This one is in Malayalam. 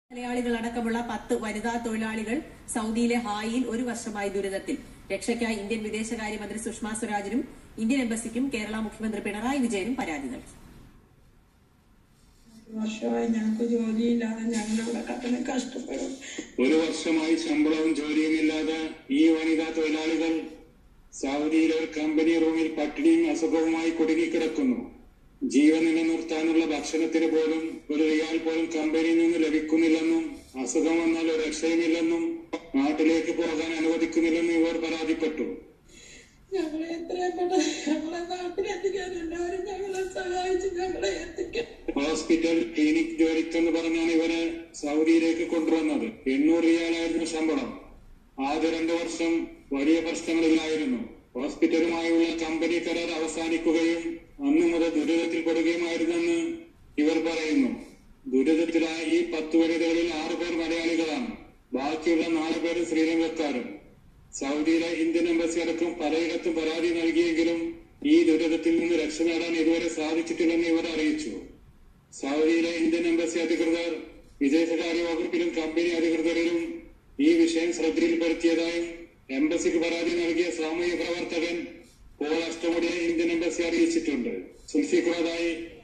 മലയാളികൾ അടക്കമുള്ള പത്ത് വനിതാ തൊഴിലാളികൾ സൗദിയിലെ ഹായിൽ ഒരു വർഷമായി ദുരിതത്തിൽ രക്ഷയ്ക്കായി ഇന്ത്യൻ വിദേശകാര്യമന്ത്രി സുഷമ സ്വരാജിനും ഇന്ത്യൻ എംബസിക്കും കേരള മുഖ്യമന്ത്രി പിണറായി വിജയനും പരാതി നൽകി വർഷമായി ഞങ്ങൾക്ക് ജോലിയില്ലാതെ ഞങ്ങളിവിടെ കടന്ന് കഷ്ടപ്പെടും ഒരു വർഷമായി ശമ്പളവും ജോലിയുമില്ലാതെ ഈ വനിതാ തൊഴിലാളികൾ സൗദിയിലെ ഒരു കമ്പനി റൂമിൽ പട്ടിണിയും അസുഖവുമായി കുടുങ്ങിക്കിടക്കുന്നു ജീവൻ നിലനിർത്താനുള്ള ഭക്ഷണത്തിന് പോലും ഒരു റിയാൽ പോലും കമ്പനിയിൽ നിന്ന് ലഭിക്കുന്നില്ലെന്നും അസുഖം വന്നാൽ ഒരു രക്ഷയുമില്ലെന്നും നാട്ടിലേക്ക് പോകാൻ അനുവദിക്കുന്നില്ലെന്നും ഇവർ പരാതിപ്പെട്ടു ഞങ്ങളെ എത്രയും പെട്ടെന്ന് ഞങ്ങളെ നാട്ടിലെത്തിക്കാൻ എല്ലാവരും ഞങ്ങളെ സഹായിച്ച് ഞങ്ങളെ എത്തിക്കാൻ ഹോസ്പിറ്റൽ ക്ലിനിക് ജോലിക്കെന്ന് പറഞ്ഞാണ് ഇവരെ സൗദിയിലേക്ക് കൊണ്ടുവന്നത് എണ്ണൂറ് റിയാലായിരുന്നു ശമ്പളം ആദ്യ രണ്ടു വർഷം വലിയ പ്രശ്നങ്ങളില്ലായിരുന്നു ഹോസ്പിറ്റലുമായുള്ള കമ്പനി കരാർ അവസാനിക്കുകയും അന്നു മുതൽ ദുരിതത്തിൽപ്പെടുകയുമായിരുന്നെന്ന് ഇവർ പറയുന്നു ദുരിതത്തിലായ ഈ പത്ത് വനിതകളിൽ ആറു പേർ മലയാളികളാണ് ബാക്കിയുള്ള നാല് പേര് ശ്രീലങ്കക്കാരും സൗദിയിലെ ഇന്ത്യൻ എംബസി അടക്കം പലയിടത്തും പരാതി നൽകിയെങ്കിലും ഈ ദുരിതത്തിൽ നിന്ന് രക്ഷ നേടാൻ ഇതുവരെ സാധിച്ചിട്ടില്ലെന്ന് ഇവർ അറിയിച്ചു സൗദിയിലെ ഇന്ത്യൻ എംബസി അധികൃതർ വിദേശകാര്യ വകുപ്പിലും കമ്പനി അധികൃതരിലും ഈ വിഷയം ശ്രദ്ധയിൽപ്പെടുത്തിയതായും എംബസിക്ക് പരാതി നൽകിയ സാമൂഹ്യ പ്രവർത്തകൻ പോൾ അഷ്ടമുടിയെ ഇന്ത്യൻ എംബസി അറിയിച്ചിട്ടുണ്ട് സുൽഫിഖുറതായി